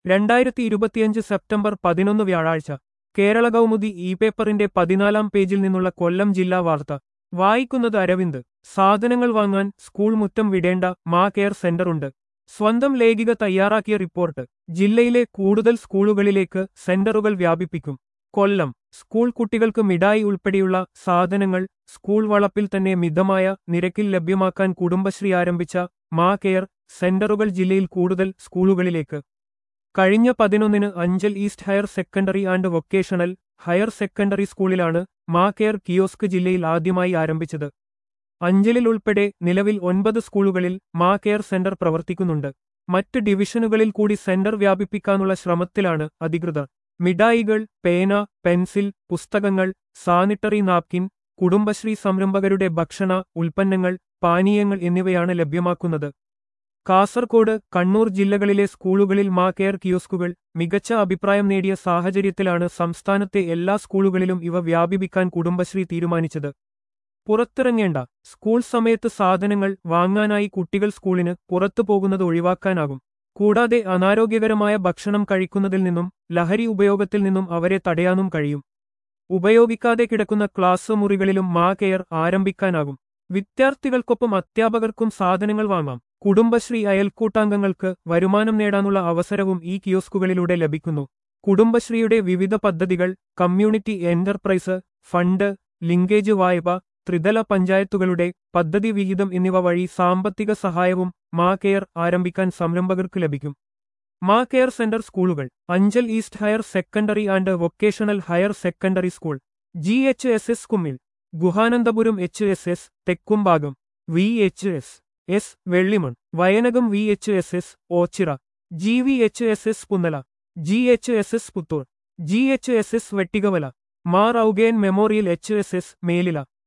രണ്ടായിരത്തി ഇരുപത്തിയഞ്ച് സെപ്റ്റംബർ പതിനൊന്ന് വ്യാഴാഴ്ച കേരള കൗമുദി ഇ പേപ്പറിന്റെ പതിനാലാം പേജിൽ നിന്നുള്ള കൊല്ലം ജില്ലാ വാർത്ത വായിക്കുന്നത് അരവിന്ദ് സാധനങ്ങൾ വാങ്ങാൻ സ്കൂൾ മുറ്റം വിടേണ്ട മാ കെയർ സെന്ററുണ്ട് സ്വന്തം ലേഖിക തയ്യാറാക്കിയ റിപ്പോർട്ട് ജില്ലയിലെ കൂടുതൽ സ്കൂളുകളിലേക്ക് സെന്ററുകൾ വ്യാപിപ്പിക്കും കൊല്ലം സ്കൂൾ കുട്ടികൾക്ക് മിഠായി ഉൾപ്പെടെയുള്ള സാധനങ്ങൾ സ്കൂൾ വളപ്പിൽ തന്നെ മിതമായ നിരക്കിൽ ലഭ്യമാക്കാൻ കുടുംബശ്രീ ആരംഭിച്ച മാ കെയർ സെന്ററുകൾ ജില്ലയിൽ കൂടുതൽ സ്കൂളുകളിലേക്ക് കഴിഞ്ഞ പതിനൊന്നിന് Anchal east higher secondary and vocational higher secondary സ്കൂളിലാണ് മാ കെയർ കിയോസ്ക് ജില്ലയിൽ ആദ്യമായി ആരംഭിച്ചത് അഞ്ചലിൽ ഉൾപ്പെടെ നിലവിൽ ഒൻപത് സ്കൂളുകളിൽ മാ കെയർ സെന്റർ പ്രവർത്തിക്കുന്നുണ്ട് മറ്റ് ഡിവിഷനുകളിൽ കൂടി സെന്റർ വ്യാപിപ്പിക്കാനുള്ള ശ്രമത്തിലാണ് അധികൃതർ മിഠായികൾ പേന പെൻസിൽ പുസ്തകങ്ങൾ സാനിറ്ററി നാപ്കിൻ കുടുംബശ്രീ സംരംഭകരുടെ ഭക്ഷണ ഉൽപ്പന്നങ്ങൾ പാനീയങ്ങൾ എന്നിവയാണ് ലഭ്യമാക്കുന്നത് കാസർകോട് കണ്ണൂർ ജില്ലകളിലെ സ്കൂളുകളിൽ മാ കെയർ കിയോസ്കുകൾ മികച്ച അഭിപ്രായം നേടിയ സാഹചര്യത്തിലാണ് സംസ്ഥാനത്തെ എല്ലാ സ്കൂളുകളിലും ഇവ വ്യാപിപ്പിക്കാൻ കുടുംബശ്രീ തീരുമാനിച്ചത് പുറത്തിറങ്ങേണ്ട സ്കൂൾ സമയത്ത് സാധനങ്ങൾ വാങ്ങാനായി കുട്ടികൾ സ്കൂളിന് പുറത്തു പോകുന്നത് ഒഴിവാക്കാനാകും കൂടാതെ അനാരോഗ്യകരമായ ഭക്ഷണം കഴിക്കുന്നതിൽ നിന്നും ലഹരി ഉപയോഗത്തിൽ നിന്നും അവരെ തടയാനും കഴിയും ഉപയോഗിക്കാതെ കിടക്കുന്ന ക്ലാസ് മുറികളിലും മാ കെയർ ആരംഭിക്കാനാകും വിദ്യാർത്ഥികൾക്കൊപ്പം അധ്യാപകർക്കും സാധനങ്ങൾ വാങ്ങാം കുടുംബശ്രീ അയൽക്കൂട്ടാംഗങ്ങൾക്ക് വരുമാനം നേടാനുള്ള അവസരവും ഈ കിയോസ്കുകളിലൂടെ ലഭിക്കുന്നു കുടുംബശ്രീയുടെ വിവിധ പദ്ധതികൾ കമ്മ്യൂണിറ്റി എന്റർപ്രൈസ് ഫണ്ട് ലിങ്കേജ് വായ്പ ത്രിതല പഞ്ചായത്തുകളുടെ പദ്ധതി വിഹിതം എന്നിവ വഴി സാമ്പത്തിക സഹായവും മാ കെയർ ആരംഭിക്കാൻ സംരംഭകർക്ക് ലഭിക്കും മാ കെയർ സെന്റർ സ്കൂളുകൾ Anchal east higher secondary and vocational higher secondary school G H S S Kummil Guhanandapuram H S S Thekkumbhagam V H S S Vellimon Vayanakam V H S S Oachira G V H S S Punnala G H S S Puthur G H S S Vettikavala Mar Augen memorial H S S Melila